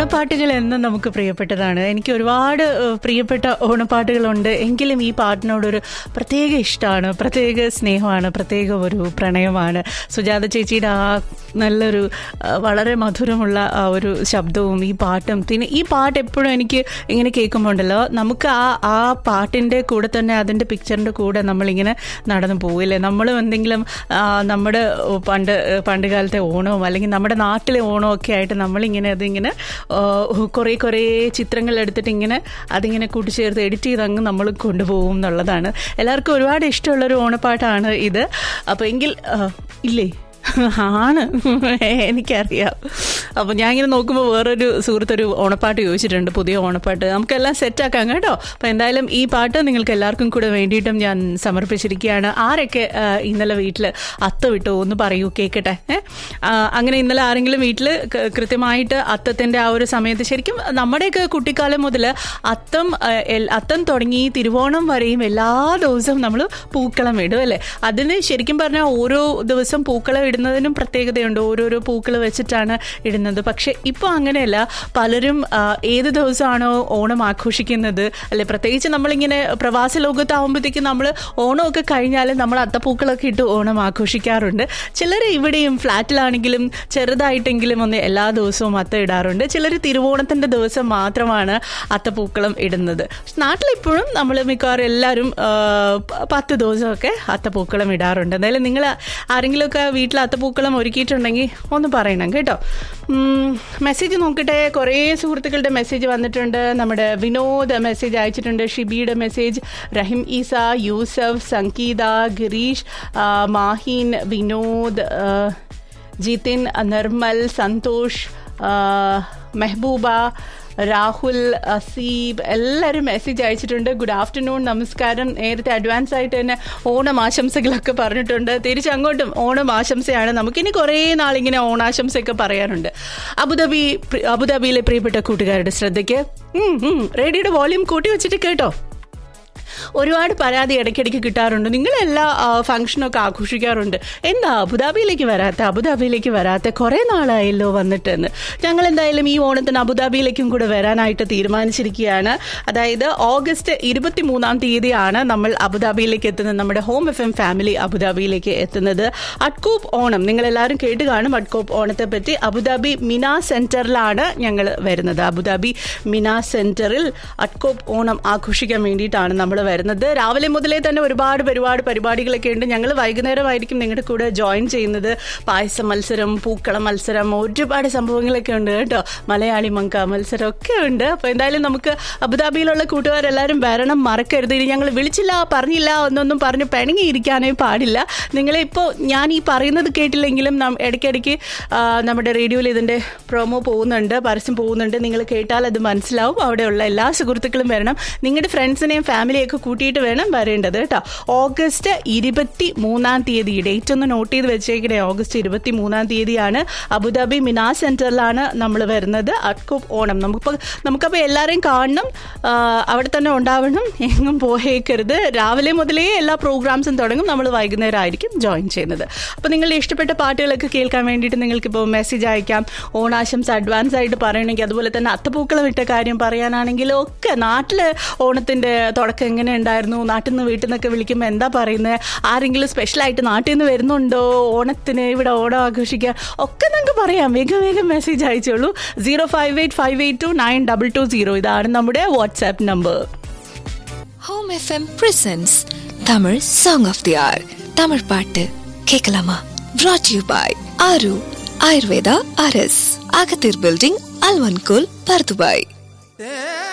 ഓണപ്പാട്ടുകൾ എന്നും നമുക്ക് പ്രിയപ്പെട്ടതാണ് എനിക്ക് ഒരുപാട് ഏഹ്, പ്രിയപ്പെട്ട ഓണപ്പാട്ടുകളുണ്ട് എങ്കിലും ഈ പാട്ടിനോടൊരു പ്രത്യേക ഇഷ്ടമാണ് പ്രത്യേക സ്നേഹമാണ് പ്രത്യേക ഒരു പ്രണയമാണ് സുജാത ചേച്ചിയുടെ ആ നല്ലൊരു ആ, വളരെ മധുരമുള്ള ആ ഒരു ശബ്ദവും ഈ പാട്ടും പിന്നെ ഈ പാട്ട് എപ്പോഴും എനിക്ക് ഇങ്ങനെ കേൾക്കുമ്പോൾ ഉണ്ടല്ലോ നമുക്ക് ആ ആ പാട്ടിൻ്റെ കൂടെ തന്നെ അതിൻ്റെ പിക്ചറിൻ്റെ കൂടെ നമ്മളിങ്ങനെ നടന്നു പോവില്ലേ നമ്മളും എന്തെങ്കിലും ആ, നമ്മുടെ പണ്ട് പണ്ട് കാലത്തെ ഓണവും അല്ലെങ്കിൽ നമ്മുടെ നാട്ടിലെ ഓണവും ഒക്കെ ആയിട്ട് നമ്മളിങ്ങനെ അതിങ്ങനെ ആ, കുറേ കുറേ ചിത്രങ്ങൾ എടുത്തിട്ട് ഇങ്ങനെ അതിങ്ങനെ കൂട്ടിച്ചേർത്ത് എഡിറ്റ് ചെയ്ത് അങ്ങ് നമ്മൾ കൊണ്ടുപോകും എന്നുള്ളതാണ് എല്ലാവർക്കും ഒരുപാട് ഇഷ്ടമുള്ളൊരു ഓണപ്പാട്ടാണ് ഇത് അപ്പോൾ എങ്കിൽ ആ, ഇല്ലേ ആണ് എനിക്കറിയാം അപ്പോൾ ഞാൻ ഇങ്ങനെ നോക്കുമ്പോൾ വേറൊരു സുഹൃത്തൊരു ഓണപ്പാട്ട് ചോദിച്ചിട്ടുണ്ട് പുതിയ ഓണപ്പാട്ട് നമുക്കെല്ലാം സെറ്റാക്കാം കേട്ടോ അപ്പോൾ എന്തായാലും ഈ പാട്ട് നിങ്ങൾക്ക് എല്ലാവർക്കും കൂടെ വേണ്ടിയിട്ടും ഞാൻ സമർപ്പിച്ചിരിക്കുകയാണ് ആരൊക്കെ ആ, ഇന്നലെ വീട്ടിൽ അത്ത വിട്ടു ഒന്ന് പറയൂ കേൾക്കട്ടെ ഏ? ആ, അങ്ങനെ ഇന്നലെ ആരെങ്കിലും വീട്ടിൽ കൃത്യമായിട്ട് അത്തത്തിൻ്റെ ആ ഒരു സമയത്ത് ശരിക്കും നമ്മുടെയൊക്കെ കുട്ടിക്കാലം മുതൽ അത്തം ആ, എൽ- അത്തം തുടങ്ങി തിരുവോണം വരെയും എല്ലാ ദിവസവും നമ്മൾ പൂക്കളം ഇടും അല്ലേ അതിന് ശരിക്കും പറഞ്ഞാൽ ഓരോ ദിവസം പൂക്കളം ഇടുന്നതിനും പ്രത്യേകതയുണ്ട് ഓരോരോ പൂക്കൾ വെച്ചിട്ടാണ് ഇടുന്നത് പക്ഷെ ഇപ്പോൾ അങ്ങനെയല്ല പലരും ആ, ഏത് ദിവസമാണോ ഓണം ആഘോഷിക്കുന്നത് അല്ലെ പ്രത്യേകിച്ച് നമ്മളിങ്ങനെ പ്രവാസ ലോകത്താവുമ്പോഴത്തേക്കും നമ്മൾ ഓണമൊക്കെ കഴിഞ്ഞാൽ നമ്മൾ അത്തപ്പൂക്കളൊക്കെ ഇട്ട് ഓണം ആഘോഷിക്കാറുണ്ട് ചിലർ ഇവിടെയും ഫ്ലാറ്റിലാണെങ്കിലും ചെറുതായിട്ടെങ്കിലും ഒന്ന് എല്ലാ ദിവസവും അത്ത ഇടാറുണ്ട് ചിലർ തിരുവോണത്തിൻ്റെ ദിവസം മാത്രമാണ് അത്തപ്പൂക്കളം ഇടുന്നത് നാട്ടിലിപ്പോഴും നമ്മൾ മിക്കവാറും എല്ലാവരും ആ, പ- പത്ത് ദിവസമൊക്കെ അത്തപ്പൂക്കളം ഇടാറുണ്ട് എന്തായാലും നിങ്ങൾ ആരെങ്കിലുമൊക്കെ വീട്ടിൽ അത്തപ്പൂക്കളം ഒരുക്കിയിട്ടുണ്ടെങ്കിൽ ഒന്ന് പറയണം കേട്ടോ മെസ്സേജ് നോക്കട്ടെ കുറേ സുഹൃത്തുക്കളുടെ മെസ്സേജ് വന്നിട്ടുണ്ട് നമ്മുടെ വിനോദ് മെസ്സേജ് അയച്ചിട്ടുണ്ട് ഷിബിയുടെ മെസ്സേജ് റഹിം ഈസ യൂസഫ് സംഗീത ഗിരീഷ് ആ, മാഹീൻ വിനോദ് ആ, ജിതിൻ നിർമ്മൽ സന്തോഷ് ആ, മെഹബൂബ രാഹുൽ അസീബ് എല്ലാവരും മെസ്സേജ് അയച്ചിട്ടുണ്ട് ഗുഡ് ആഫ്റ്റർനൂൺ നമസ്കാരം നേരത്തെ അഡ്വാൻസ് ആയിട്ട് തന്നെ ഓണം ആശംസകളൊക്കെ പറഞ്ഞിട്ടുണ്ട് തിരിച്ചങ്ങോട്ടും ഓണം ആശംസയാണ് നമുക്കിനി കുറേ നാളിങ്ങനെ ഓണാശംസയൊക്കെ പറയാനുണ്ട് അബുദാബി പ്രി- അബുദാബിയിലെ പ്രിയപ്പെട്ട കൂട്ടുകാരുടെ ശ്രദ്ധയ്ക്ക് ഉം, ഉം, റേഡിയോയുടെ വോളിയം കൂട്ടി വെച്ചിട്ട് കേട്ടോ ഒരുപാട് പരാതി ഇടയ്ക്കിടയ്ക്ക് കിട്ടാറുണ്ട് നിങ്ങൾ എല്ലാ ഫംഗ്ഷനൊക്കെ ആഘോഷിക്കാറുണ്ട് എന്താ അബുദാബിയിലേക്ക് വരാത്ത അബുദാബിയിലേക്ക് വരാത്ത കുറേ നാളായല്ലോ വന്നിട്ടെന്ന് ഞങ്ങൾ എന്തായാലും ഈ ഓണത്തിന് അബുദാബിയിലേക്കും കൂടെ വരാനായിട്ട് തീരുമാനിച്ചിരിക്കുകയാണ് അതായത് ഓഗസ്റ്റ് ഇരുപത്തി മൂന്നാം തീയതിയാണ് നമ്മൾ അബുദാബിയിലേക്ക് എത്തുന്നത് നമ്മുടെ ഹോം എഫ് എം ഫാമിലി അബുദാബിയിലേക്ക് എത്തുന്നത് അട്കൂപ്പ് ഓണം നിങ്ങൾ എല്ലാവരും കേട്ട് കാണും അട്കൂപ്പ് ഓണത്തെ പറ്റി അബുദാബി മിന സെന്ററിലാണ് ഞങ്ങൾ വരുന്നത് അബുദാബി മിന സെന്ററിൽ അട്കോപ്പ് ഓണം ആഘോഷിക്കാൻ വേണ്ടിയിട്ടാണ് നമ്മൾ വരുന്നത് രാവിലെ മുതലേ തന്നെ ഒരുപാട് ഒരുപാട് പരിപാടികളൊക്കെ ഉണ്ട് ഞങ്ങൾ വൈകുന്നേരമായിരിക്കും നിങ്ങളുടെ കൂടെ ജോയിൻ ചെയ്യുന്നത് പായസ മത്സരം പൂക്കള മത്സരം ഒരുപാട് സംഭവങ്ങളൊക്കെ ഉണ്ട് കേട്ടോ മലയാളി മങ്ക മത്സരം ഒക്കെ ഉണ്ട് അപ്പോൾ എന്തായാലും നമുക്ക് അബുദാബിയിലുള്ള കൂട്ടുകാരെല്ലാവരും വരണം മറക്കരുത് ഇനി ഞങ്ങൾ വിളിച്ചില്ല പറഞ്ഞില്ല എന്നൊന്നും പറഞ്ഞ് പിണങ്ങിയിരിക്കാനേ പാടില്ല നിങ്ങളെ ഇപ്പോൾ ഞാൻ ഈ പറയുന്നത് കേട്ടില്ലെങ്കിലും നം- ഇടയ്ക്കിടയ്ക്ക് ആ, നമ്മുടെ റേഡിയോയിൽ ഇതിൻ്റെ പ്രൊമോ പോകുന്നുണ്ട് പരസ്യം പോകുന്നുണ്ട് നിങ്ങൾ കേട്ടാൽ അത് മനസ്സിലാവും അവിടെയുള്ള എല്ലാ സുഹൃത്തുക്കളും വരണം നിങ്ങളുടെ ഫ്രണ്ട്സിനെയും ഫാമിലിയൊക്കെ കൂട്ടിയിട്ട് വേണം വരേണ്ടത് കേട്ടോ ഓഗസ്റ്റ് ഇരുപത്തി മൂന്നാം തീയതി ഡേറ്റ് ഒന്ന് നോട്ട് ചെയ്ത് വെച്ചേക്കണേ ഓഗസ്റ്റ് ഇരുപത്തി മൂന്നാം തീയതിയാണ് അബുദാബി മിനാ സെന്ററിലാണ് നമ്മൾ വരുന്നത് അട്കൂപ്പ് ഓണം നമുക്ക് നമുക്കപ്പോൾ എല്ലാവരെയും കാണണം ആ, അവിടെ തന്നെ ഉണ്ടാവണം എങ്ങും പോയേക്കരുത് രാവിലെ മുതലേ എല്ലാ പ്രോഗ്രാംസും തുടങ്ങും നമ്മൾ വൈകുന്നേരം ആയിരിക്കും ജോയിൻ ചെയ്യുന്നത് അപ്പോൾ നിങ്ങളുടെ ഇഷ്ടപ്പെട്ട പാട്ടുകളൊക്കെ കേൾക്കാൻ വേണ്ടിയിട്ട് നിങ്ങൾക്കിപ്പോൾ മെസ്സേജ് അയക്കാം ഓണാശംസ അഡ്വാൻസ് ആയിട്ട് പറയണമെങ്കിൽ അതുപോലെ തന്നെ അത്തപ്പൂക്കളം ഇട്ട കാര്യം പറയാനാണെങ്കിലും ഒക്കെ നാട്ടിൽ ഓണത്തിൻ്റെ തുടക്കം എങ്ങനെ ഉണ്ടായിരുന്നു നാട്ടിൽ നിന്ന് വീട്ടിൽ നിന്നൊക്കെ വിളിക്കുമ്പോൾ എന്താ പറയുന്നത് ആരെങ്കിലും സ്പെഷ്യലായിട്ട് നാട്ടിൽ നിന്ന് വരുന്നുണ്ടോ ഓണത്തിന് ഇവിടെ ഓണം ആഘോഷിക്കാൻ ഒക്കെ നിങ്ങൾക്ക് പറയാം വേഗം വേഗം മെസ്സേജ് അയച്ചോളൂ zero five eight five eight two nine double two zero ഇതാണ് നമ്മുടെ WhatsApp number home FM presents Tamil song of the hour Tamil பாட்டு கேட்கலாமா brought you by Aaru Ayurveda அரஸ் அகத்தீர் பில்டிங் அல்வன்கோல் பர்துபாய்